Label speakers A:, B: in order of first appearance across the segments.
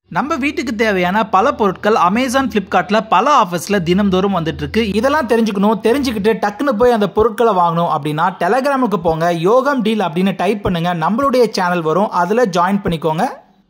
A: நம்ம வீட்டுக்கு தேவையான பல பொருட்கள் அமேசான் ஃப்ளிப்கார்ட்டில் பல ஆஃபர்ஸில் தினம்தோறும் வந்துட்டு இருக்கு இதெல்லாம் தெரிஞ்சுக்கணும் தெரிஞ்சுக்கிட்டு டக்குன்னு போய் அந்த பொருட்களை வாங்கணும் அப்படின்னா டெலகிராமுக்கு போங்க யோகம் டீல் அப்படின்னு டைப் பண்ணுங்க நம்மளுடைய சேனல் வரும் அதில் ஜாயின் பண்ணிக்கோங்க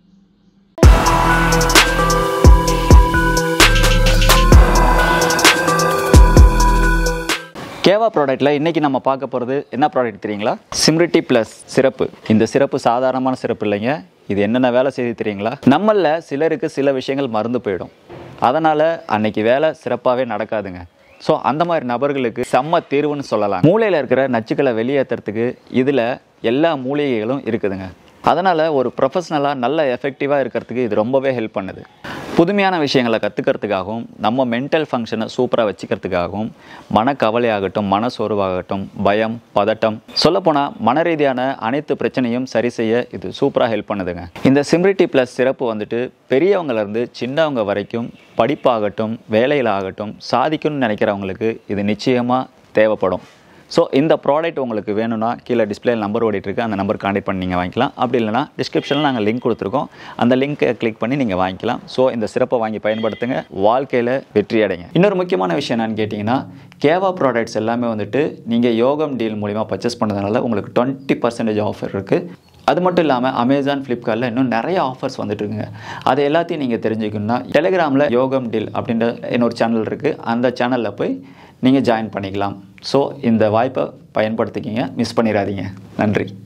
B: கேவா ப்ராடக்ட்டில் இன்றைக்கி நம்ம பார்க்க போகிறது என்ன ப்ராடக்ட் தெரியுங்களா சிம்ரிட்டி ப்ளஸ் சிறப்பு இந்த சிறப்பு சாதாரணமான சிறப்பு இல்லைங்க இது என்னென்ன வேலை செய்து தெரியுங்களா நம்மளில் சிலருக்கு சில விஷயங்கள் மறந்து போயிடும் அதனால் அன்னைக்கு வேலை சிறப்பாகவே நடக்காதுங்க ஸோ அந்த மாதிரி நபர்களுக்கு செம்ம தீர்வுன்னு சொல்லலாம் மூளையில் இருக்கிற நச்சுக்களை வெளியேற்றுறதுக்கு இதில் எல்லா மூலிகைகளும் இருக்குதுங்க அதனால் ஒரு ப்ரொஃபஷ்னலாக நல்ல எஃபெக்டிவாக இருக்கிறதுக்கு இது ரொம்பவே ஹெல்ப் பண்ணுது புதுமையான விஷயங்களை கற்றுக்கிறதுக்காகவும் நம்ம மென்டல் ஃபங்க்ஷனை சூப்பராக வச்சுக்கிறதுக்காகவும் மனக்கவலையாகட்டும் மன சோர்வாகட்டும் பயம் பதட்டம் சொல்லப்போனால் மன ரீதியான அனைத்து பிரச்சனையும் சரி செய்ய இது சூப்பராக ஹெல்ப் பண்ணுதுங்க இந்த சிம்ரிட்டி ப்ளஸ் சிறப்பு வந்துட்டு பெரியவங்கலேருந்து சின்னவங்க வரைக்கும் படிப்பாகட்டும் வேலையில் ஆகட்டும் சாதிக்கணும்னு நினைக்கிறவங்களுக்கு இது நிச்சயமாக தேவைப்படும் ஸோ இந்த ப்ராடக்ட் உங்களுக்கு வேணும்னா கீழே டிஸ்பிளே நம்பர் ஓடிட்டுருக்கு அந்த நம்பர் கான்டெக்ட் பண்ணி நீங்கள் வாங்கிக்கலாம் அப்படி இல்லைனா டிஸ்கிரிப்ஷனில் நாங்கள் லிங்க் கொடுத்துருக்கோம் அந்த லிங்க்கை கிளிக் பண்ணி நீங்கள் வாங்கிக்கலாம் ஸோ இந்த சிறப்பை வாங்கி பயன்படுத்துங்க வாழ்க்கையில் வெற்றி அடைங்க இன்னொரு முக்கியமான விஷயம் என்னன்னு கேட்டிங்கன்னா கேவா ப்ராடக்ட்ஸ் எல்லாமே வந்துட்டு நீங்கள் யோகம் டீல் மூலிமா பர்ச்சேஸ் பண்ணதுனால உங்களுக்கு டுவெண்ட்டி பர்சன்டேஜ் ஆஃபர் இருக்குது அது மட்டும் இல்லாமல் அமேசான் ஃப்ளிப்கார்ட்டில் இன்னும் நிறைய ஆஃபர்ஸ் வந்துட்டு இருக்குங்க அது எல்லாத்தையும் நீங்கள் தெரிஞ்சுக்கணும்னா டெலிகிராமில் யோகம் டீல் அப்படின்ற இன்னொரு சேனல் இருக்குது அந்த சேனலில் போய் நீங்கள் ஜாயின் பண்ணிக்கலாம் ஸோ இந்த வாய்ப்பை பயன்படுத்திக்கிங்க மிஸ் பண்ணிடாதீங்க நன்றி